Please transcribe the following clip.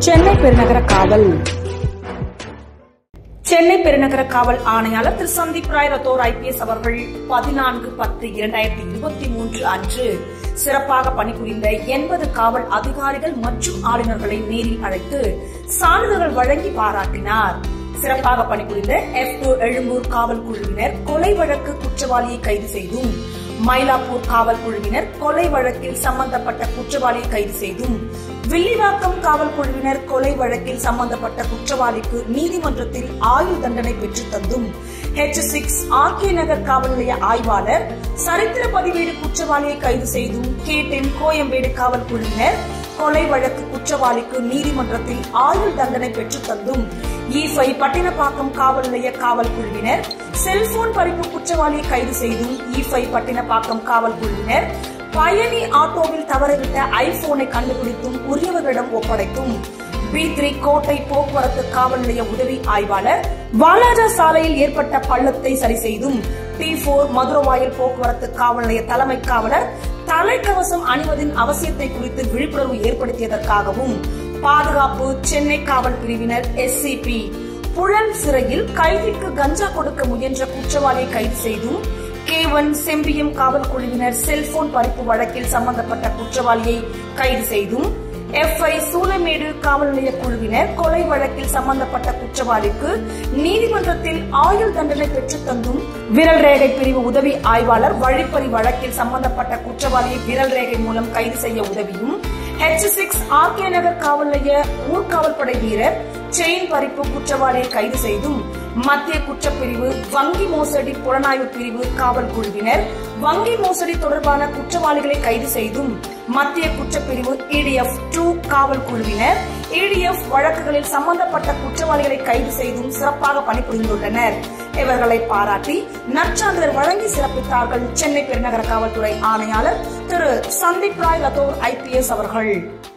சென்னை பெருநகர காவல் சென்னை பெருநகர காவல் ஆணையாளர் திரு சந்தீப் ராய் ரத்தோர் ஐபிஎஸ் அவர்கள் பதினான்கு பத்து இரண்டாயிரத்தி இருபத்தி மூன்று அன்று சிறப்பாக பணிபுரிந்த எண்பது காவல் அதிகாரிகள் மற்றும் ஆளுநர்களை நேரில் அழைத்து சான்றிதழ்கள் வழங்கி பாராட்டினார் சிறப்பாக பணிபுரிந்த எஃப் டூ எழும்பூர் காவல் குழுவினர் கொலை வழக்கு குற்றவாளியை கைது செய்தும் மயிலாப்பூர் காவல் குழுவினர் கொலை வழக்கில் சம்பந்தப்பட்ட குற்றவாளியை கைது செய்தும் வில்லிவாக்கம் காவல் குழுவினர் கொலை வழக்கில் சம்பந்தப்பட்ட குற்றவாளிக்கு நீதிமன்றத்தில் ஆயுள் தண்டனை பெற்றுத் தந்தும் H six R K Nagar காவல் நிலைய ஆய்வாளர் சரித்திர பதிவேடு குற்றவாளியை கைது செய்தும் கே டென் கோயம்பேடு காவல் குழுவினர் கொலை வழக்கு குற்றவாளிக்கு நீதிமன்றத்தில் ஆயுள் தண்டனை பெற்றுத் தந்தும் ஈஃபை பட்டினப்பாக்கம் காவல் நிலைய காவல் குழுவினர் செல்போன் பறிப்பு குற்றவாளியை கைது செய்தும் ஈஃபை பட்டினப்பாக்கம் காவல் குழுவினர் பயணி ஆட்டோவில் தவறவிட்ட ஐபோனை கண்டுபிடித்தும் உரியவர்களிடம் ஒப்படைத்தும் பி த்ரீ கோட்டை போக்குவரத்து காவல் நிலைய உதவி ஆய்வாளர் வாலாஜா சாலையில் ஏற்பட்ட பள்ளத்தை சரி செய்தும் டி போர் மதுரவாயல் போக்குவரத்து காவல் நிலைய தலைமை காவலர் தலைக்கவசம் அணிவதின் அவசியத்தை குறித்து விழிப்புணர்வு ஏற்படுத்தியதற்காகவும் பாதுகாப்பு சென்னை காவல் பிரிவினர் எஸ்சிபி புழல் சிறையில் கைதிக்கு கஞ்சா கொடுக்க முயன்ற குற்றவாளியை கைது செய்தும் கே ஒன் செம்பியம் காவல் குழுவினர் செல்போன் பறிப்பு வழக்கில் சம்பந்தப்பட்ட குற்றவாளியை கைது செய்தும் எஃப்ஐ சூளமேடு காவல் நிலைய குழுவினர் கொலை வழக்கில் சம்பந்தப்பட்ட குற்றவாளிக்கு நீதிமன்றத்தில் ஆயுள் தண்டனை பெற்றுத் தந்தும் விரல் ரேகை பிரிவு உதவி ஆய்வாளர் வழிப்பறி வழக்கில் சம்பந்தப்பட்ட குற்றவாளியை விரல் ரேகை மூலம் கைது செய்ய உதவியும் H six R K Nagar காவல் நிலைய ஊர்காவல் படை வீரர் செயின் பறிப்பு குற்றவாளியை கைது செய்தும் மத்திய குற்றப்பிரிவு வங்கி மோசடி புலனாய்வு பிரிவு காவல் குழுவினர் வங்கி மோசடி தொடர்பான குற்றவாளிகளை கைது செய்தும் மத்திய குற்றப்பிரிவு இடிஎஃப் டூ காவல் குழுவினர் இடிஎஃப் வழக்குகளில் சம்பந்தப்பட்ட குற்றவாளிகளை கைது செய்தும் சிறப்பாக பணிபுரிந்துள்ளனர் இவர்களை பாராட்டி நற்சான்றிதழ் வழங்கி சிறப்பித்தார்கள் சென்னை பெருநகர காவல்துறை ஆணையாளர் திரு சந்தீப் ராய் ரத்தோர் ஐபிஎஸ் அவர்கள்